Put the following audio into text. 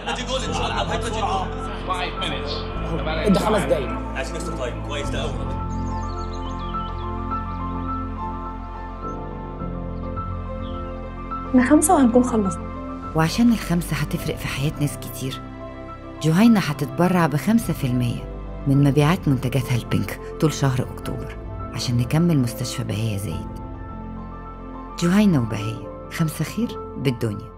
بدي جول ان شاء الله هيك بدي جول Five minutes. ادي خمس دقايق عايزين اكسترا تايم كويس ده قوي احنا خمسة وهنكون خلصنا وعشان الخمسة هتفرق في حياة ناس كتير جهينة هتتبرع بخمسة في المية من مبيعات منتجاتها البينك طول شهر أكتوبر عشان نكمل مستشفى بهية زايد جهينة وبهية خمسة خير بالدنيا